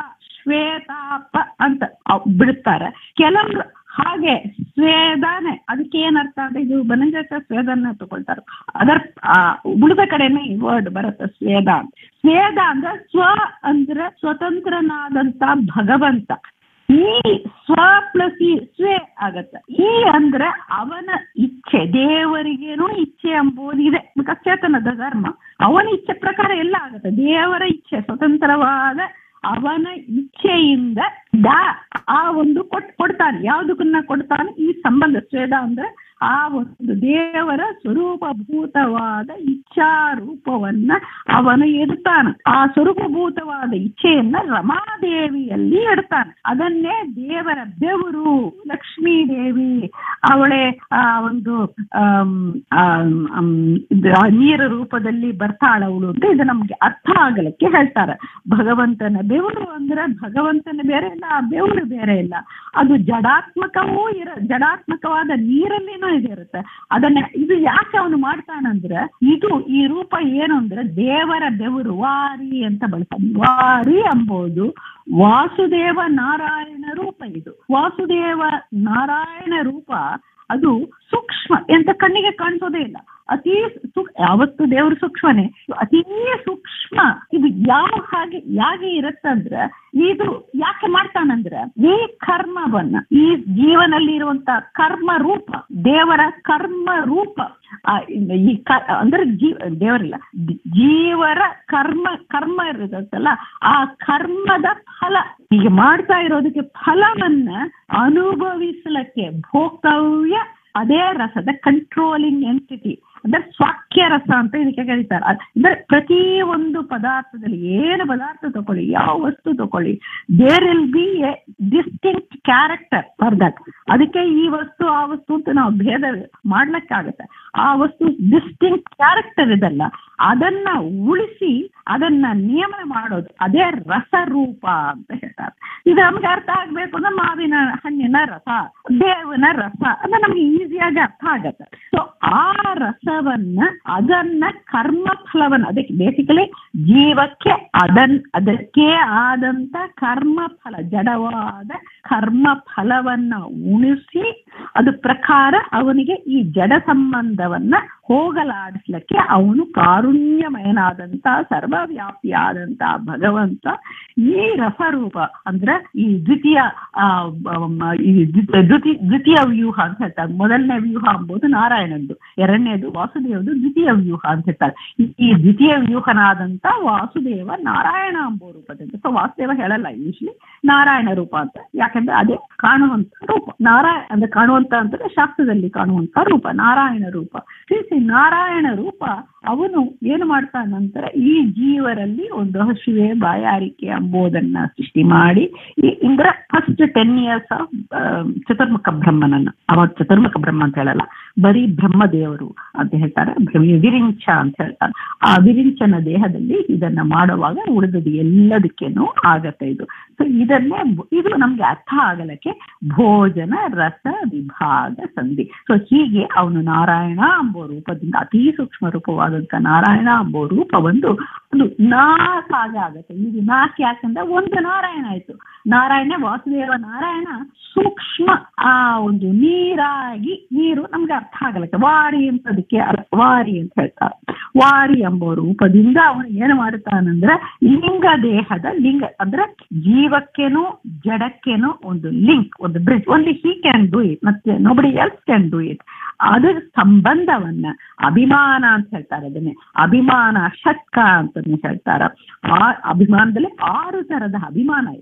ಶ್ವೇತಾಪ ಅಂತ ಅವ್ ಬಿಡುತ್ತಾರೆ ಕೆಲವರು ಹಾಗೆ ಸ್ವೇದಾನೆ ಅದಕ್ಕೆ ಏನರ್ಥ ಅಂದ್ರೆ ಇದು ಬನಂಜಕ ಸ್ವೇದನ್ನ ತಗೊಳ್ತಾರೆ ಅದರ ಆ, ಉಳಿದ ಕಡೆನೆ ಈ ವರ್ಡ್ ಬರುತ್ತೆ ಸ್ವೇದ ಅಂತ ಸ್ವೇದ ಅಂದ್ರೆ ಸ್ವ ಅಂದ್ರೆ ಸ್ವತಂತ್ರನಾದಂತ ಭಗವಂತ ಈ ಸ್ವ ಪ್ಲಸ್ ಈ ಸ್ವೇ ಆಗತ್ತೆ ಈ ಅಂದ್ರೆ ಅವನ ಇಚ್ಛೆ ದೇವರಿಗೇನು ಇಚ್ಛೆ ಎಂಬುದಿದೆ ಬಿಕಾಸ್ ಚೇತನದ ಧರ್ಮ ಅವನ ಇಚ್ಛೆ ಪ್ರಕಾರ ಎಲ್ಲ ಆಗತ್ತೆ ದೇವರ ಇಚ್ಛೆ ಸ್ವತಂತ್ರವಾದ ಅವನ ಇಚ್ಛೆಯಿಂದ ದ ಆ ಒಂದು ಕೊಟ್ ಕೊಡ್ತಾನೆ ಯಾವುದಕ್ಕನ್ನ ಕೊಡ್ತಾನೆ ಈ ಸಂಬಂಧ ಸ್ವೇದ ಅಂದ್ರೆ ಆ ಒಂದು ದೇವರ ಸ್ವರೂಪಭೂತವಾದ ಇಚ್ಛಾ ರೂಪವನ್ನ ಅವನು ಇಡ್ತಾನೆ ಆ ಸ್ವರೂಪಭೂತವಾದ ಇಚ್ಛೆಯನ್ನ ರಮಾದೇವಿಯಲ್ಲಿ ಇಡ್ತಾನೆ ಅದನ್ನೇ ದೇವರ ಬೆವರು ಲಕ್ಷ್ಮೀ ದೇವಿ ಅವಳೆ ಆ ಒಂದು ಆಮ್, ಆಮ್, ಆಮ್, ಇದು ಆ ನೀರ ರೂಪದಲ್ಲಿ ಬರ್ತಾಳವಳು ಅಂತ ಇದು ನಮ್ಗೆ ಅರ್ಥ ಆಗಲಿಕ್ಕೆ ಹೇಳ್ತಾರೆ ಭಗವಂತನ ಬೆವರು ಅಂದ್ರೆ ಭಗವಂತನ ಬೇರೆ ಇಲ್ಲ ಆ ಬೆವರು ಬೇರೆ ಇಲ್ಲ ಅದು ಜಡಾತ್ಮಕವೂ ಇರ ಜಡಾತ್ಮಕವಾದ ನೀರಲ್ಲಿನೂ ಇದು ಇರುತ್ತೆ ಅದನ್ನ ಇದು ಯಾಕೆ ಅವನು ಮಾಡ್ತಾನಂದ್ರೆ ಇದು ಈ ರೂಪ ಏನು ಅಂದ್ರೆ ದೇವರ ಬೆವರು ವಾರಿ ಅಂತ ಬಳಸ್ತಾನೆ ವಾರಿ ಎಂಬುದು ವಾಸುದೇವ ನಾರಾಯಣ ರೂಪ ಇದು ವಾಸುದೇವ ನಾರಾಯಣ ರೂಪ ಅದು ಸೂಕ್ಷ್ಮ ಎಂತ ಕಣ್ಣಿಗೆ ಕಾಣಿಸೋದೇ ಇಲ್ಲ ಅತಿ ಸೂಕ್ ಯಾವತ್ತು ದೇವರು ಸೂಕ್ಷ್ಮನೇ ಅತೀ ಸೂಕ್ಷ್ಮ ಇದು ಯಾವ ಹಾಗೆ ಯಾಕೆ ಇರುತ್ತಂದ್ರೆ ಇದು ಯಾಕೆ ಮಾಡ್ತಾನಂದ್ರೆ ಈ ಕರ್ಮವನ್ನ ಈ ಜೀವನಲ್ಲಿ ಇರುವಂತ ಕರ್ಮ ರೂಪ ದೇವರ ಕರ್ಮ ರೂಪ ಆ, ಈ ಕ- ಅಂದ್ರೆ ಜೀವ ದೇವರಿಲ್ಲ ಜಿ- ಜೀವರ ಕರ್ಮ ಕರ್ಮ ಇರುತ್ತಲ್ಲ ಆ ಕರ್ಮದ ಫಲ ಈಗ ಮಾಡ್ತಾ ಇರೋದಕ್ಕೆ ಫಲವನ್ನ ಅನುಭವಿಸಲಿಕ್ಕೆ ಭೋಕ್ತವ್ಯ ಅದೇ ರಸದ ಕಂಟ್ರೋಲಿಂಗ್ ಎಂಟಿಟಿ ಅಂದ್ರೆ ಸ್ವಾಕ್ಯ ರಸ ಅಂತ ಇದಕ್ಕೆ ಕರೀತಾರೆ ಅದ್- ಅಂದ್ರೆ ಪ್ರತಿ ಒಂದು ಪದಾರ್ಥದಲ್ಲಿ ಏನು ಪದಾರ್ಥ ತಗೊಳ್ಳಿ ಯಾವ ವಸ್ತು ತಗೊಳ್ಳಿ there will be a distinct character for that ಅದಕ್ಕೆ ಈ ವಸ್ತು ಆ ವಸ್ತು ಅಂತ ನಾವು ಭೇದ ಮಾಡ್ಲಿಕ್ಕಾಗತ್ತೆ ಆ ವಸ್ತು ಡಿಸ್ಟಿಂಕ್ಟ್ ಕ್ಯಾರೆಕ್ಟರ್ ಇದಲ್ಲ ಅದನ್ನ ಉಳಿಸಿ ಅದನ್ನ ನಿಯಮನ ಮಾಡೋದು ಅದೇ ರಸರೂಪ ಅಂತ ಹೇಳ್ತಾರೆ ಇದು ನಮ್ಗೆ ಅರ್ಥ ಆಗ್ಬೇಕು ಅಂದ್ರೆ ಮಾವಿನ ಹಣ್ಣಿನ ರಸ ಬೇವಿನ ರಸ ಅಂದ್ರೆ ನಮ್ಗೆ ಈಸಿಯಾಗಿ ಅರ್ಥ ಆಗತ್ತೆ ಸೊ ಆ ರಸವನ್ನ ಅದನ್ನ ಕರ್ಮ ಫಲವನ್ನ ಅದಕ್ಕೆ ಬೇಸಿಕಲಿ ಜೀವಕ್ಕೆ ಅದನ್ ಅದಕ್ಕೆ ಆದಂತ ಕರ್ಮ ಫಲ ಜಡವಾದ ಕರ್ಮ ಫಲವನ್ನ ಉಣಿಸಿ ಅದು ಪ್ರಕಾರ ಅವನಿಗೆ ಈ ಜಡ ಸಂಬಂಧವನ್ನ ಹೋಗಲಾಡಿಸ್ಲಿಕ್ಕೆ ಅವನು ಕಾರುಣ್ಯಮಯನಾದಂತ ಸರ್ವವ್ಯಾಪಿಯಾದಂತ ಭಗವಂತ ಈ ರಸರೂಪ ಅಂದ್ರೆ ಈ ದ್ವಿತೀಯ ಆ, ಮ- ಈ ದ್ವಿ- ದ್ವಿತೀಯ ದ್ವಿತೀಯ ವ್ಯೂಹ ಅಂತ ಹೇಳ್ತಾರೆ ಮೊದಲನೇ ವ್ಯೂಹ ಎಂಬುದು ನಾರಾಯಣದ್ದು ಎರಡನೇದು ವಾಸುದೇವದು ದ್ವಿತೀಯ ವ್ಯೂಹ ಅಂತ ಹೇಳ್ತಾರೆ ಈ- ಈ ದ್ವಿತೀಯ ವ್ಯೂಹನಾದಂತ ವಾಸುದೇವ ನಾರಾಯಣ ಎಂಬ ರೂಪದಿಂದ ಸೊ ವಾಸುದೇವ ಹೇಳಲ್ಲ ಯೂಶ್ಲಿ ನಾರಾಯಣ ರೂಪ ಅಂತ ಯಾಕಂದ್ರೆ ಅದೇ ಕಾಣುವಂತ ರೂಪ ನಾರಾಯಣ ಅಂದ್ರೆ ಕಾಣುವಂತ ಅಂದ್ರೆ ಶಾಸ್ತ್ರದಲ್ಲಿ ಕಾಣುವಂತ ರೂಪ ನಾರಾಯಣ ರೂಪ ಶ್ರೀ ನಾರಾಯಣ ರೂಪ ಅವನು ಏನು ಮಾಡ್ತಾನ ನಂತರ ಈ ಜೀವರಲ್ಲಿ ಒಂದು ಹಸಿವೆ ಬಾಯಾರಿಕೆ ಎಂಬುದನ್ನ ಸೃಷ್ಟಿ ಮಾಡಿ ಈ Indra first ten years of ಚತುರ್ಮುಖ ಬ್ರಹ್ಮನನ್ನ ಅವಾಗ ಚತುರ್ಮುಖ ಬ್ರಹ್ಮ ಅಂತ ಹೇಳಲ್ಲ ಬರೀ ಬ್ರಹ್ಮದೇವರು ಅಂತ ಹೇಳ್ತಾರೆ ಭ್ರಮಿ- ವಿರಿಂಚ ಅಂತ ಹೇಳ್ತಾರೆ ಆ ವಿರಿಂಚನ ದೇಹದಲ್ಲಿ ಇದನ್ನ ಮಾಡುವಾಗ ಉಳಿದದು ಎಲ್ಲದಕ್ಕೇನು ಆಗತ್ತೆ ಇದು ಸೊ ಇದನ್ನೇ ಬ- ಇದು ನಮ್ಗೆ ಅರ್ಥ ಆಗಲಕ್ಕೆ ಭೋಜನ ರಸ ವಿಭಾಗ ಸಂಧಿ ಸೊ ಹೀಗೆ ಅವನು ನಾರಾಯಣ ಎಂಬ ರೂಪದಿಂದ ಅತಿ ಸೂಕ್ಷ್ಮ ರೂಪವಾದಂತ ನಾರಾಯಣ ಎಂಬ ರೂಪ ಒಂದು ಒಂದು ನಾಲ್ಕಾಗ ಆಗತ್ತೆ ಇದು ನಾಲ್ಕು ಯಾಕಂದ್ರೆ ಒಂದು ನಾರಾಯಣ ಆಯ್ತು ನಾರಾಯಣ ವಾಸುದೇವ ನಾರಾಯಣ ಸೂಕ್ಷ್ಮ ಆ ಒಂದು ನೀರಾಗಿ ನೀರು ನಮ್ಗೆ ಅರ್ಥ ಆಗಲಕ್ಕೆ ವಾರಿ ಅಂತ ಅದಕ್ಕೆ ಅರ್ಥ ವಾರಿ ಅಂತ ಹೇಳ್ತಾರೆ ವಾರಿ ಎಂಬ ರೂಪದಿಂದ ಅವನು ಏನು ಮಾಡುತ್ತಾನಂದ್ರೆ ಲಿಂಗ ದೇಹದ ಲಿಂಗ ಅಂದ್ರೆ ಜೀವಕ್ಕೇನು ಜಡಕ್ಕೇನು ಒಂದು ಲಿಂಕ್ ಒಂದು bridge only he can do it ಮತ್ತೆ nobody else can do it ಅದರ ಸಂಬಂಧವನ್ನ ಅಭಿಮಾನ ಅಂತ ಹೇಳ್ತಾರೆ ಅದನ್ನೇ ಅಭಿಮಾನ ಷಟ್ಕ ಅಂತ ಹೇಳ್ತಾರ ಆ ಅಭಿಮಾನದಲ್ಲಿ ಆರು ತರದ ಅಭಿಮಾನ ಇರುತ್ತೆ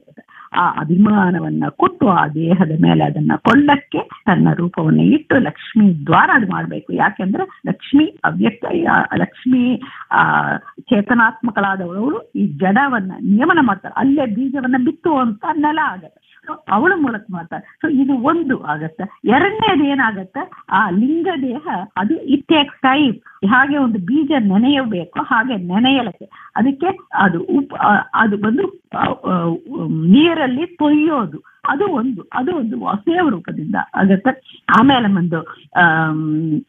ಆ ಅಭಿಮಾನವನ್ನ ಕೊಟ್ಟು ಆ ದೇಹದ ಮೇಲೆ ಅದನ್ನ ಕೊಳ್ಳಕ್ಕೆ ತನ್ನ ರೂಪವನ್ನು ಇಟ್ಟು ಲಕ್ಷ್ಮಿ ದ್ವಾರ ಅದು ಮಾಡ್ಬೇಕು ಯಾಕೆಂದ್ರೆ ಲಕ್ಷ್ಮಿ ಅವ್ಯಕ್ತ ಆ ಲಕ್ಷ್ಮಿ ಆ ಚೇತನಾತ್ಮಕಳಾದವಳು ಈ ಜಡವನ್ನ ನಿಯಮನ ಮಾಡ್ತಾರೆ ಅಲ್ಲೇ ಬೀಜವನ್ನ ಬಿತ್ತು ಅಂತ ನೆಲ ಆಗತ್ತೆ So, ಅವಳ ಮೂಲಕ ಮಾಡ್ತಾರೆ ಸೊ ಇದು ಒಂದು ಆಗತ್ತೆ ಎರಡನೇದು ಏನಾಗತ್ತೆ ಆ ಲಿಂಗ ದೇಹ ಅದು ಇಟ್ ಟೇಕ್ಸ್ ಟೈಮ್ ಹಾಗೆ ಒಂದು ಬೀಜ ನೆನೆಯಬೇಕು ಹಾಗೆ ನೆನೆಯಲಕ್ಕೆ ಅದಕ್ಕೆ ಅದು ಉಪ್ ಆ, ಅದು ಬಂದು ಆ, ಆ, ನೀರಲ್ಲಿ ತೊಯ್ಯೋದು ಅದು ಒಂದು ಅದು ಒಂದು ವಾಸುದೇವ ರೂಪದಿಂದ ಆಗತ್ತೆ ಆಮೇಲೆ ಒಂದು ಆಮ್,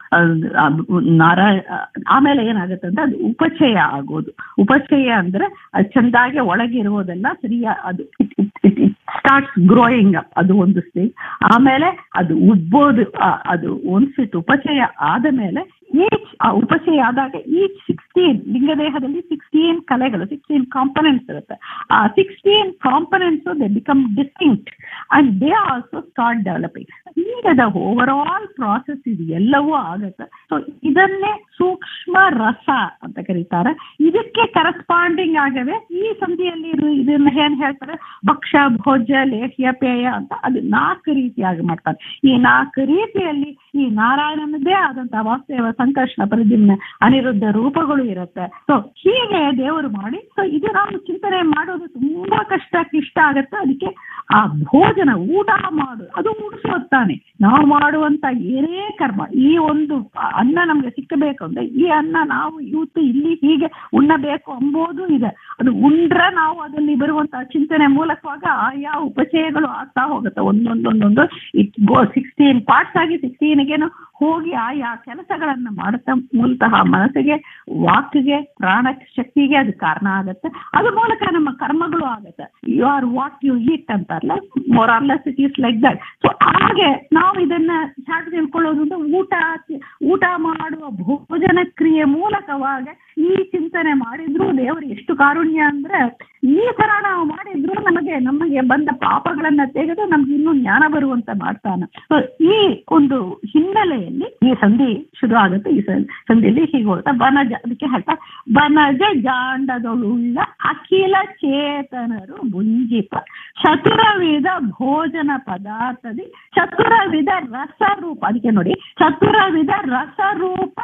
ಆ, ನಾರಾಯ ಆಮೇಲೆ ಏನಾಗುತ್ತೆ ಅಂದ್ರೆ ಅದು ಉಪಚಯ ಆಗೋದು ಉಪಚಯ ಅಂದ್ರೆ ಅದು ಚಂದಾಗಿ ಒಳಗಿರುವುದೆಲ್ಲ ಸರಿಯಾ ಅದು ಸ್ಟಾರ್ಟ್ಸ್ ಗ್ರೋಯಿಂಗ್ ಅಪ್ ಅದು ಒಂದು ಸ್ಟೇಜ್ ಆಮೇಲೆ ಅದು ಉಬ್ಬೋದು ಆ, ಅದು ಒನ್ಸಿಟ್ ಉಪಚಯ ಆದ ಮೇಲೆ ಈಚ್ ಆ ಉಪಚಯ ಆದಾಗ ಈಚ್ ಸಿಕ್ಸ್ಟೀನ್ ಲಿಂಗದೇಹದಲ್ಲಿ ಸಿಕ್ಸ್ಟೀನ್ ಕಲೆಗಳು ಸಿಕ್ಸ್ಟೀನ್ ಕಾಂಪನೆಂಟ್ಸ್ ಇರುತ್ತೆ ಆ sixteen components they become distinct and they also start developing ಈಗ ದ ಓವರ್ ಆಲ್ ಪ್ರಾಸೆಸ್ ಇದು ಎಲ್ಲವೂ ಆಗುತ್ತೆ ಸೊ ಇದನ್ನೇ ಸೂಕ್ಷ್ಮ ರಸ ಅಂತ ಕರೀತಾರೆ ಇದಕ್ಕೆ ಕರೆಸ್ಪಾಂಡಿಂಗ್ ಆಗವೆ ಈ ಸಂಧಿಯಲ್ಲಿ ಇರು- ಇದನ್ನ ಏನ್ ಹೇಳ್ತಾರೆ ಭಕ್ಷ್ಯ ಭೋಜ್ಯ ಲೇಹ್ಯ ಪೇಯ ಅಂತ ಅದು ನಾಲ್ಕು ರೀತಿಯಾಗಿ ಮಾಡ್ತಾರೆ ಈ ನಾಲ್ಕು ರೀತಿಯಲ್ಲಿ ಈ ನಾರಾಯಣನದೇ ಆದಂತಹ ವಾಸ್ತವ ಸಂಕರ್ಷಣ ಪ್ರದ್ಯುಮ್ನ ಅನಿರುದ್ಧ ರೂಪಗಳು ಇರುತ್ತೆ ಸೊ ಹೀಗೆ ದೇವರು ಮಾಡಿ ಸೊ ಇದು ನಾವು ಚಿಂತನೆ ಮಾಡೋದು ತುಂಬಾ ಕಷ್ಟ ಕ್ಲಿಷ್ಟ ಆಗತ್ತೆ ಅದಕ್ಕೆ ಆ ಭೋಜನ ಊಟ ಮಾಡು ಅದು ಉಣಿಸೋದು ತಾನೆ ನಾವು ಮಾಡುವಂತ ಏನೇ ಕರ್ಮ ಈ ಒಂದು ಅನ್ನ ನಮ್ಗೆ ಸಿಕ್ಕಬೇಕು ಅಂದ್ರೆ ಈ ಅನ್ನ ನಾವು ಇವತ್ತು ಇಲ್ಲಿ ಹೀಗೆ ಉಣ್ಣಬೇಕು ಎಂಬುದು ಇದೆ ಅದು ಉಂಡ್ರೆ ನಾವು ಅದರಲ್ಲಿ ಬರುವಂತಹ ಚಿಂತನೆ ಮೂಲಕವಾಗ ಆಯಾ ಉಪಚಯಗಳು ಆಗ್ತಾ ಹೋಗುತ್ತೆ ಒಂದೊಂದೊಂದೊಂದು ಇಟ್ ಗೋ ಸಿಕ್ಸ್ಟೀನ್ ಪಾರ್ಟ್ಸ್ ಆಗಿ ಸಿಕ್ಸ್ಟೀನ್ಗೇನು ಹೋಗಿ ಆಯಾ ಕೆಲಸಗಳನ್ನ ಮಾಡುತ್ತಾ ಮೂಲತಃ ಮನಸ್ಸಿಗೆ ವಾಕ್ಗೆ ಪ್ರಾಣ ಶಕ್ತಿಗೆ ಅದು ಕಾರಣ ಆಗತ್ತೆ ಅದ್ರ ಮೂಲಕ ನಮ್ಮ ಕರ್ಮಗಳು ಆಗತ್ತೆ you are what you eat ಅಂತಾರಲ್ಲ more or less it is like that so ಹಾಗೆ ನಾವು ಇದನ್ನ ಹ್ಯಾಕ್ ತಿಳ್ಕೊಳ್ಳೋದು ಅಂದ್ರೆ ಊಟ ಊಟ ಮಾಡುವ ಭೋಜನ ಕ್ರಿಯೆ ಮೂಲಕವಾಗ ಈ ಚಿಂತನೆ ಮಾಡಿದ್ರು ದೇವರು ಎಷ್ಟು ಕಾರುಣ್ಯ ಅಂದ್ರೆ ಈ ತರ ನಾವು ಮಾಡಿದ್ರು ನಮಗೆ ನಮಗೆ ಬಂದ ಪಾಪಗಳನ್ನ ತೆಗೆದು ನಮ್ಗೆ ಇನ್ನೂ ಜ್ಞಾನ ಬರುವಂತ ಮಾಡ್ತಾನೆ So, ಈ ಒಂದು ಹಿನ್ನೆಲೆಯಲ್ಲಿ ಈ ಸಂಧಿ ಶುರು ಆಗುತ್ತೆ ಈ ಸಂ- ಸಂಧಿಯಲ್ಲಿ ಹೀಗೆ ಹೋಗ್ತಾ ಬನಜ ಅದಕ್ಕೆ ಹೇಳ್ತಾ ಬನಜ ಜಾಂಡದೊಳುಳ್ಳ ಅಖಿಲ ಚೇತನರು ಮುಂಜಿಪ ಚತುರವಿಧ ಭೋಜನ ಪದಾರ್ಥದಿ ಚತುರವಿಧ ರಸರೂಪ ಅದಕ್ಕೆ ನೋಡಿ ಚತುರವಿಧ ರಸರೂಪ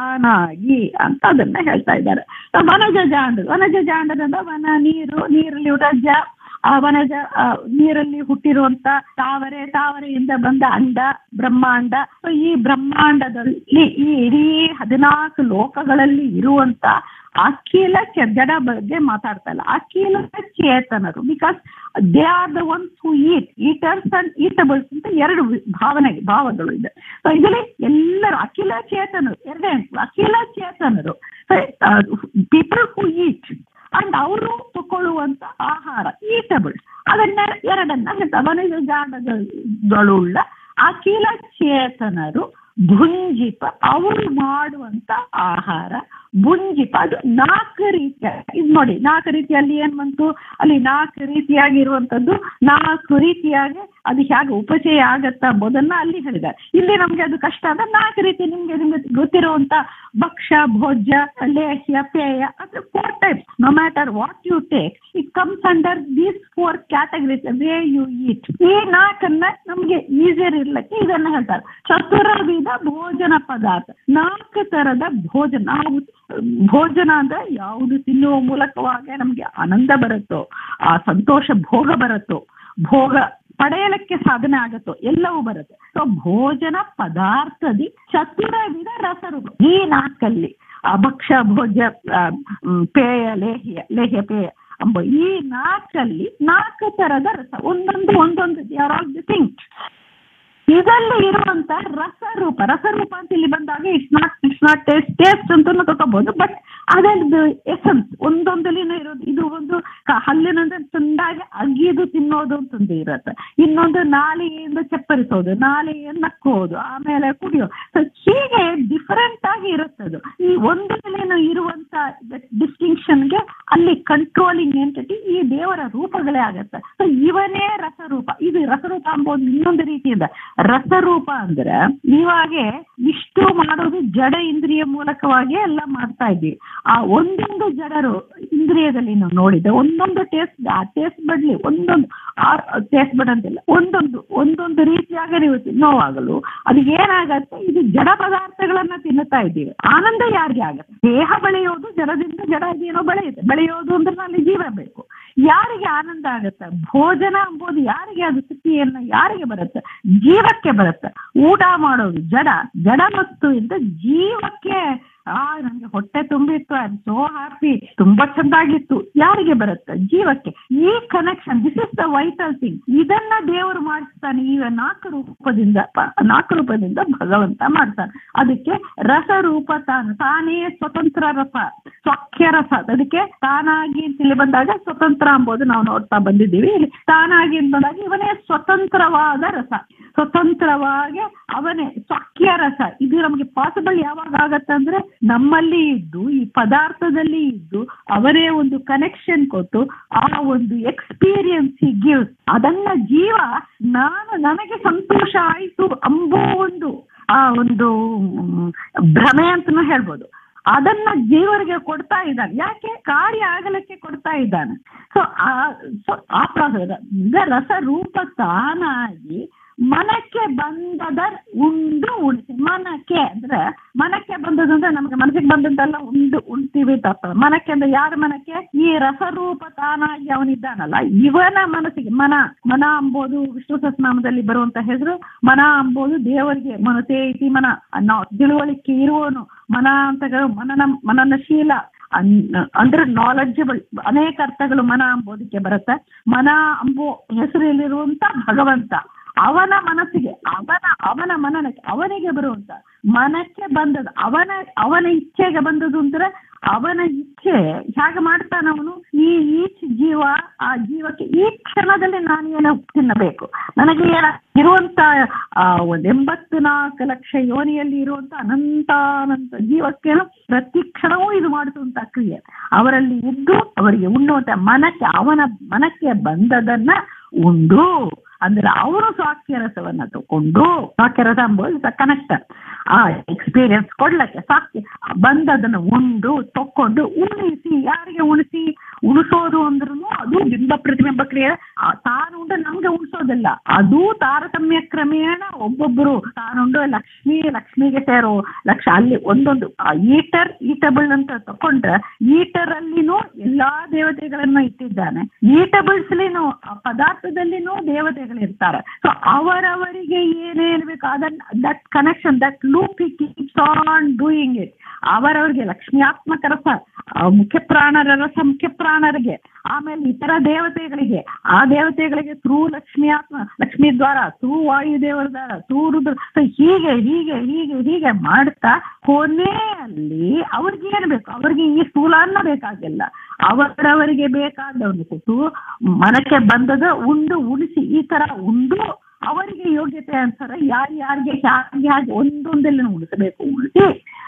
ತಾನಾಗಿ ಅಂತ ಅದನ್ನ ಹೇಳ್ತಾ ಇದ್ದಾರೆ So, ವನಜ ಜಾಂಡ ವನಜ ಜಾಂಡದಿಂದ ವನ ನೀರು ನೀರಲ್ಲಿ ರಜ ಆ ವನಜ ಆ, ನೀರಲ್ಲಿ ಹುಟ್ಟಿರುವಂತ ತಾವರೆ ತಾವರೆಯಿಂದ ಬಂದ ಅಂಡ ಬ್ರಹ್ಮಾಂಡ So, ಈ ಬ್ರಹ್ಮಾಂಡದಲ್ಲಿ ಈ ಇಡೀ ಹದಿನಾಲ್ಕು ಲೋಕಗಳಲ್ಲಿ ಇರುವಂತ ಅಖಿಲ ಚ- ಜಡ ಬಗ್ಗೆ ಮಾತಾಡ್ತಾ ಇಲ್ಲ ಅಖಿಲ ಚೇತನರು because they are the ones who eat eaters and eatables ಅಂತ ಎರಡು ವಿ- ಭಾವನೆ ಭಾವಗಳು ಇದೆ ಸೊ ಇದರಲ್ಲಿ ಎಲ್ಲರೂ ಅಖಿಲ ಚೇತನರು ಎರಡೇ ಅಖಿಲ ಚೇತನರು ಪೀಪಲ್ ಹೂ ಈಟ್ ಅಂಡ್ ಅವರು ತಗೊಳ್ಳುವಂತ ಆಹಾರ ಈಟಬಲ್ ಅದನ್ನ ಎರಡನ್ನ ಅವನಿಗೆ ಜಾಣದೊಳುಳ್ಳ ಅಖಿಲ ಚೇತನರು ಭುಂಜಿಪ ಅವರು ಮಾಡುವಂತ ಆಹಾರ ಭುಂಜಿಪ ಅದು ನಾಲ್ಕು ರೀತಿಯ ಇದು ನೋಡಿ ನಾಲ್ಕು ರೀತಿಯಲ್ಲಿ ಏನ್ ಬಂತು ಅಲ್ಲಿ ನಾಲ್ಕು ರೀತಿಯಾಗಿರುವಂತದ್ದು ನಾಲ್ಕು ರೀತಿಯಾಗಿ ಅದು ಹೇಗೆ ಉಪಚಯ ಆಗತ್ತ ಎಂಬುದನ್ನ ಅಲ್ಲಿ ಹೇಳಿದ್ದಾರೆ ಇಲ್ಲಿ ನಮ್ಗೆ ಅದು ಕಷ್ಟ ಅಂದ್ರೆ ನಾಲ್ಕು ರೀತಿ ನಿಮ್ಗೆ ನಿಮ್ಗೆ ಗೊತ್ತಿರುವಂತ ಭಕ್ಷ್ಯ ಭೋಜ್ಯ ಲೇಹ್ಯ ಪೇಯ ಅಂದ್ರೆ four types no matter what you take it comes under these four categories way you eat ಈ ನಾಲ್ಕನ್ನ ನಮ್ಗೆ ಈಸಿಯರ್ ಇರ್ಲಿಕ್ಕೆ ಇದನ್ನ ಹೇಳ್ತಾರೆ ಚತುರವಿಧ ಭೋಜನ ಪದಾರ್ಥ ನಾಲ್ಕು ತರದ ಭೋಜನ ನಾವು ಭೋಜನ ಅಂದ್ರೆ ಯಾವುದು ತಿನ್ನುವ ಮೂಲಕವಾಗಿ ನಮ್ಗೆ ಆನಂದ ಬರುತ್ತೋ ಆ ಸಂತೋಷ ಭೋಗ ಬರುತ್ತೋ ಭೋಗ ಪಡೆಯಲಿಕ್ಕೆ ಸಾಧನೆ ಆಗುತ್ತೋ ಎಲ್ಲವೂ ಬರುತ್ತೆ ಸೊ ಭೋಜನ ಪದಾರ್ಥದಿ ಚತುರವಿಧ ರಸರು ಈ ನಾಲ್ಕಲ್ಲಿ ಆ ಭಕ್ಷ್ಯ ಭೋಜ್ಯ ಆ, ಮ್, ಪೇಯ ಲೇಹ್ಯ ಲೇಹ್ಯ ಪೇಯ ಎಂಬ ಈ ನಾಲ್ಕಲ್ಲಿ ನಾಲ್ಕು ತರದ ರಸ ಒಂದೊಂದು ಒಂದೊಂದು ಆರ್ ಆಲ್ ಡಿಸ್ಟಿಂಕ್ಟ್ ಇದರಲ್ಲಿ ಇರುವಂತ ರಸರೂಪ ರಸರೂಪ ಅಂತ ಇಲ್ಲಿ ಬಂದಾಗ it's not it's not taste taste ಅಂತಾನು ತಗೋಬಹುದು ಬಟ್ ಅದರದ್ದು ಎಸೆನ್ಸ್ ಒಂದೊಂದಲ್ಲಿನೂ ಇರೋದು ಇದು ಒಂದು ಕ- ಹಲ್ಲಿನಿಂದ ಚೆಂದಾಗಿ ಅಗಿದು ತಿನ್ನೋದು ಅಂತಂದು ಇರುತ್ತೆ ಇನ್ನೊಂದು ನಾಲಿಗೆಯಿಂದ ಚಪ್ಪರಿಸೋದು ನಾಲಿಗೆಯನ್ನು ನಕ್ಕೋದು ಆಮೇಲೆ ಕುಡಿಯೋದು ಸೊ ಹೀಗೆ ಡಿಫರೆಂಟ್ ಆಗಿ ಇರುತ್ತೆ ಅದು ಈ ಒಂದರಲ್ಲಿನೂ ಇರುವಂತ ಡಿಸ್ಟಿಂಕ್ಷನ್ಗೆ ಅಲ್ಲಿ ಕಂಟ್ರೋಲಿಂಗ್ ಎಂಟಿಟಿ ಈ ದೇವರ ರೂಪಗಳೇ ಆಗತ್ತೆ ಸೊ ಇವನೇ ರಸರೂಪ ಇದು ರಸರೂಪ ಅಂಬೋದು ಇನ್ನೊಂದು ರೀತಿಯಿಂದ ರಸರೂಪ ಅಂದ್ರೆ ಇವಾಗೆ ಇಷ್ಟು ಮಾಡೋದು ಜಡ ಇಂದ್ರಿಯ ಮೂಲಕವಾಗಿ ಎಲ್ಲ ಮಾಡ್ತಾ ಇದ್ದೀವಿ ಆ ಒಂದೊಂದು ಜಡರು ಇಂದ್ರಿಯದಲ್ಲಿ ನಾವು ನೋಡಿದ್ರೆ ಒಂದೊಂದು ಟೇಸ್ಟ್ ಆ ಟೇಸ್ಟ್ ಬಡ್ಲಿ ಒಂದೊಂದು ಟೇಸ್ಟ್ ಬಡ್ ಅಂತಿಲ್ಲ ಒಂದೊಂದು ಒಂದೊಂದು ರೀತಿಯಾಗಿ ನೀವು ನೋವಾಗಲು ಅದು ಏನಾಗತ್ತೆ ಇದು ಜಡ ಪದಾರ್ಥಗಳನ್ನ ತಿನ್ನುತ್ತಾ ಇದ್ದೀವಿ ಆನಂದ ಯಾರಿಗೆ ಆಗತ್ತೆ ದೇಹ ಬೆಳೆಯೋದು ಜಡದಿಂದ ಜಡ ಏನೋ ಬೆಳೆಯುತ್ತೆ ಬೆಳೆಯೋದು ಅಂದ್ರೆ ಅಲ್ಲಿ ಜೀವ ಬೇಕು ಯಾರಿಗೆ ಆನಂದ ಆಗತ್ತೆ ಭೋಜನ ಎಂಬುದು ಯಾರಿಗೆ ಅದು ಸ್ಥಿತಿಯನ್ನ ಯಾರಿಗೆ ಬರುತ್ತೆ ಜೀವಕ್ಕೆ ಬರುತ್ತೆ ಊಟ ಮಾಡೋದು ಜಡ ಜಡ ಮತ್ತು ಇಂದ ಜೀವಕ್ಕೆ ಆ ನನಗೆ ಹೊಟ್ಟೆ ತುಂಬಿತ್ತು ಐ ಸೋ ಹ್ಯಾಪಿ ತುಂಬಾ ಚೆಂದಾಗಿತ್ತು ಯಾರಿಗೆ ಬರುತ್ತೆ ಜೀವಕ್ಕೆ ಈ connection this is the vital thing ಇದನ್ನ ದೇವರು ಮಾಡಿಸ್ತಾನೆ ಈ ನಾಲ್ಕು ರೂಪದಿಂದ ಪ- ನಾಲ್ಕು ರೂಪದಿಂದ ಭಗವಂತ ಮಾಡ್ತಾನೆ ಅದಕ್ಕೆ ರಸರೂಪ ತಾನು ತಾನೇ ಸ್ವತಂತ್ರ ರಸ ಸ್ವಖ್ಯ ರಸ ಅದಕ್ಕೆ ತಾನಾಗಿ ಅಂತ ಇಲ್ಲಿ ಬಂದಾಗ ಸ್ವತಂತ್ರ ಎಂಬುದು ನಾವು ನೋಡ್ತಾ ಬಂದಿದ್ದೀವಿ ಇಲ್ಲಿ ತಾನಾಗಿ ಅಂತ ಬಂದಾಗ ಇವನೇ ಸ್ವತಂತ್ರವಾದ ರಸ ಸ್ವತಂತ್ರವಾಗಿ ಅವನೇ ಸ್ವಖ್ಯ ರಸ ಇದು ನಮಗೆ ಪಾಸಿಬಲ್ ಯಾವಾಗ ಆಗತ್ತೆ ಅಂದ್ರೆ ನಮ್ಮಲ್ಲಿ ಇದ್ದು ಈ ಪದಾರ್ಥದಲ್ಲಿ ಇದ್ದು ಅವರೇ ಒಂದು ಕನೆಕ್ಷನ್ ಕೊಟ್ಟು ಆ ಒಂದು ಎಕ್ಸ್ಪೀರಿಯನ್ಸ್ ಗಿವ್ ಅದನ್ನ ಜೀವ ನಾನು ನನಗೆ ಸಂತೋಷ ಆಯ್ತು ಅಂಬೋ ಒಂದು ಆ ಒಂದು ಮ್, ಭ್ರಮೆ ಅಂತನೂ ಹೇಳ್ಬೋದು ಅದನ್ನ ಜೀವರಿಗೆ ಕೊಡ್ತಾ ಇದ್ದಾನೆ ಯಾಕೆ ಕಾರ್ಯ ಆಗಲಿಕ್ಕೆ ಕೊಡ್ತಾ ಇದ್ದಾನೆ ಸೊ ಆ ಸೊ ಆ ಪ್ರಾಸದ ಈಗ ರಸರೂಪ ತಾನಾಗಿ ಮನಕ್ಕೆ ಬಂದದ ಉಂಡು ಉಣಿಸಿ ಮನಕ್ಕೆ ಅಂದ್ರೆ ಮನಕ್ಕೆ ಬಂದದ್ದು ಅಂದ್ರೆ ನಮಗೆ ಮನಸ್ಸಿಗೆ ಬಂದದ್ದೆಲ್ಲ ಉಂಡು ಉಣ್ತೀವಿ ತಪ್ಪ ಮನಕ್ಕೆ ಅಂದ್ರೆ ಯಾರ ಮನಕ್ಕೆ ಈ ರಸರೂಪ ತಾನಾಗಿ ಅವನಿದ್ದಾನಲ್ಲ ಇವನ ಮನಸ್ಸಿಗೆ ಮನ ಮನ ಅಂಬೋದು ವಿಷ್ಣು ಸಹಸ್ರನಾಮದಲ್ಲಿ ಬರುವಂತ ಹೆಸರು ಮನ ಅಂಬೋದು ದೇವರಿಗೆ ಮನಸೇ ಇತಿ ಮನ ಅನ್ನೋ ತಿಳುವಳಿಕೆ ಇರುವವನು ಮನ ಅಂತ ಹೇಳೋ- ಮನನ ಮನನಶೀಲ ಅನ್- ಅಂದ್ರೆ ನಾಲೆಡ್ಜಬಲ್ ಅನೇಕ ಅರ್ಥಗಳು ಮನ ಅಂಬೋದಕ್ಕೆ ಬರುತ್ತೆ ಮನ ಅಂಬೋ ಹೆಸರಲ್ಲಿರುವಂತ ಭಗವಂತ ಅವನ ಮನಸ್ಸಿಗೆ ಅವನ ಅವನ ಮನನಕ್ಕೆ ಅವನಿಗೆ ಬರುವಂತ ಮನಕ್ಕೆ ಬಂದದ್ದು ಅವನ ಅವನ ಇಚ್ಛೆಗೆ ಬಂದದ್ದು ಅಂದ್ರೆ ಅವನ ಇಚ್ಛೆ ಹೇಗೆ ಮಾಡ್ತಾನ ಅವನು ಈ ಈಚ್ ಜೀವ ಆ ಜೀವಕ್ಕೆ ಈ ಕ್ಷಣದಲ್ಲಿ ನಾನು ಏನೋ ತಿನ್ನಬೇಕು ನನಗೆ ಏನ ಇರುವಂತ ಆ ಒಂದ್ ಎಂಬತ್ತು ನಾಲ್ಕು ಲಕ್ಷ ಯೋನಿಯಲ್ಲಿ ಇರುವಂತ ಅನಂತಾನಂತ ಜೀವಕ್ಕೇನು ಪ್ರತಿ ಕ್ಷಣವೂ ಇದು ಮಾಡಿಸುವಂತ ಕ್ರಿಯೆ ಅವರಲ್ಲಿ ಇದ್ದು ಅವರಿಗೆ ಉಣ್ಣುವಂತ ಮನಕ್ಕೆ ಅವನ ಮನಕ್ಕೆ ಬಂದದನ್ನ ಉಂಡು ಅಂದ್ರೆ ಅವರು ಸ್ವಾಕ್ಯ ರಸವನ್ನ ತಗೊಂಡು ಸ್ವಾಕ್ಯ ರಸ ಎಂಬುದು ಕನೆಕ್ಟರ್ ಆ ಎಕ್ಸ್ಪೀರಿಯನ್ಸ್ ಕೊಡ್ಲಕ್ಕೆ ಸಾಕ್ಯ ಬಂದದನ್ನ ಉಂಡು ತಕೊಂಡು ಉಣಿಸಿ ಯಾರಿಗೆ ಉಣಿಸಿ ಉಣಿಸೋದು ಅಂದ್ರೂ ಅದು ಬಿಂಬ ಪ್ರತಿಬಿಂಬ ಕ್ರಿಯೆ ಆ ತಾನುಂಡು ನಮ್ಗೆ ಉಣಿಸೋದಿಲ್ಲ ಅದು ತಾರತಮ್ಯ ಕ್ರಮೇಣ ಒಬ್ಬೊಬ್ಬರು ತಾನುಂಡು ಲಕ್ಷ್ಮಿ ಲಕ್ಷ್ಮಿಗೆ ಸೇರೋ ಲಕ್ಷ ಅಲ್ಲಿ ಒಂದೊಂದು ಈಟರ್ ಈಟಬಲ್ ಅಂತ ತಕೊಂಡ್ರೆ ಈಟರ್ ಅಲ್ಲಿನೂ ಎಲ್ಲಾ ದೇವತೆಗಳನ್ನ ಇಟ್ಟಿದ್ದಾನೆ ಈಟಬಲ್ಸ್ ಲಿನೂ ಆ ಪದಾರ್ಥದಲ್ಲಿನೂ ದೇವತೆಗಳಿರ್ತಾರೆ ಸೊ ಅವರವರಿಗೆ ಏನೇನು ಬೇಕು ಅದನ್ನ that connection that loop keeps on doing it ಅವರವರಿಗೆ ಲಕ್ಷ್ಮಿಯಾತ್ಮಕ ರಸ ಆ ಮುಖ್ಯ ಪ್ರಾಣರ ರಸ ಮುಖ್ಯ ಪ್ರಾಣರಿಗೆ ಆಮೇಲೆ ಇತರ ದೇವತೆಗಳಿಗೆ ಆ ದೇವತೆಗಳಿಗೆ ಥ್ರೂ ಲಕ್ಷ್ಮಿ ಆತ್ಮ ಲಕ್ಷ್ಮಿ ದ್ವಾರ ಥ್ರೂ ವಾಯುದೇವರ ದ್ವಾರ ಥ್ರೂ ರುದ್ರ ಸೊ ಹೀಗೆ ಹೀಗೆ ಹೀಗೆ ಹೀಗೆ ಮಾಡ್ತಾ ಕೊನೆಯಲ್ಲಿ ಅವ್ರಿಗೆ ಏನು ಬೇಕು ಅವ್ರಿಗೆ ಈ ಸ್ಥೂಲ ಅನ್ನ ಬೇಕಾಗಿಲ್ಲ ಅವರವರಿಗೆ ಬೇಕಾದವನ್ನು ಕೊಟ್ಟು ಮನಕ್ಕೆ ಬಂದದ ಉಂಡು ಉಣಿಸಿ ಈ ತರ ಉಂಡು ಅವರಿಗೆ ಯೋಗ್ಯತೆ ಅನ್ಸಾರ ಯಾರ್ಯಾರಿಗೆ ಯಾರಿಗೆ ಹಾಗೆ ಒಂದೊಂದೆಲ್ಲ ಉಣಿಸಬೇಕು ಉಳಿಸಿ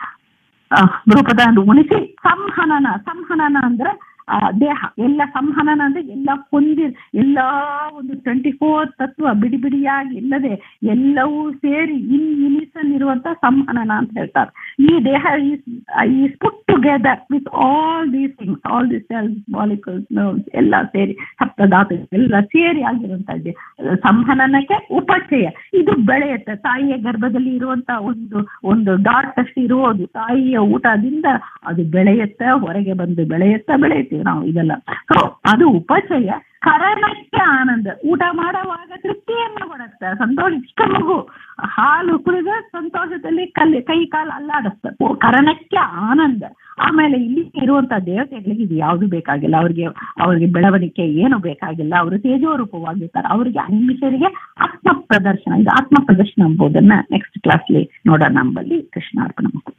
ರೂಪದ ಉಣಿಸಿ ಸಂಹನನ ಸಂಹನನ ಅಂದ್ರೆ ಆ ದೇಹ ಎಲ್ಲ ಸಂಹನನ ಅಂದ್ರೆ ಎಲ್ಲ ಹೊಂದಿ ಎಲ್ಲ ಒಂದು ಟ್ವೆಂಟಿ ಫೋರ್ ತತ್ವ ಬಿಡಿ ಬಿಡಿಯಾಗಿ ಇಲ್ಲದೆ ಎಲ್ಲವೂ ಸೇರಿ ಇನ್ ಇನಿಸನ್ ಇರುವಂತ ಸಂಹನನ ಅಂತ ಹೇಳ್ತಾರೆ ಈ ದೇಹ is put together with all these things all the cells molecules nerves ಎಲ್ಲ ಸೇರಿ ಸಪ್ತಧಾತು ಎಲ್ಲ ಸೇರಿ ಆಗಿರುವಂತದ್ದು ಸಂಹನನಕ್ಕೆ ಉಪಚಯ ಇದು ಬೆಳೆಯುತ್ತೆ ತಾಯಿಯ ಗರ್ಭದಲ್ಲಿ ಇರುವಂತ ಒಂದು ಒಂದು ಡಾಟ್ ಅಷ್ಟು ಇರುವುದು ತಾಯಿಯ ಊಟದಿಂದ ಅದು ಬೆಳೆಯುತ್ತೆ ಹೊರಗೆ ಬಂದು ಬೆಳೆಯುತ್ತಾ ಬೆಳೆಯುತ್ತೀವಿ ನಾವು ಇದೆಲ್ಲ ಸೊ ಅದು ಉಪಚಯ ಕರಣಕ್ಕೆ ಆನಂದ ಊಟ ಮಾಡುವಾಗ ತೃಪ್ತಿಯನ್ನು ಕೊಡುತ್ತೆ ಸಂತೋಷ ಚಿಕ್ಕ ಮಗು ಹಾಲು ಕುಡಿದ ಸಂತೋಷದಲ್ಲಿ ಕಲ್ಲಿ ಕೈ ಕಾಲು ಅಲ್ಲಾಡಿಸ್ತ ಕರಣಕ್ಕೆ ಆನಂದ ಆಮೇಲೆ ಇಲ್ಲಿ ಇರುವಂತ ದೇವತೆಗಳಿಗೆ ಇದು ಯಾವುದು ಬೇಕಾಗಿಲ್ಲ ಅವ್ರಿಗೆ ಅವ್ರಿಗೆ ಬೆಳವಣಿಗೆ ಏನು ಬೇಕಾಗಿಲ್ಲ ಅವರು ತೇಜೋರೂಪವಾಗಿರ್ತಾರೆ ಅವರಿಗೆ ಅನಿಮಿಷರಿಗೆ ಆತ್ಮ ಪ್ರದರ್ಶನ ಇದು ಆತ್ಮ ಪ್ರದರ್ಶನ ಎಂಬುದನ್ನ ನೆಕ್ಸ್ಟ್ ಕ್ಲಾಸ್ಲಿ ನೋಡೋಣ ನಂಬಲ್ಲಿ ಕೃಷ್ಣಾರ್ಪಣ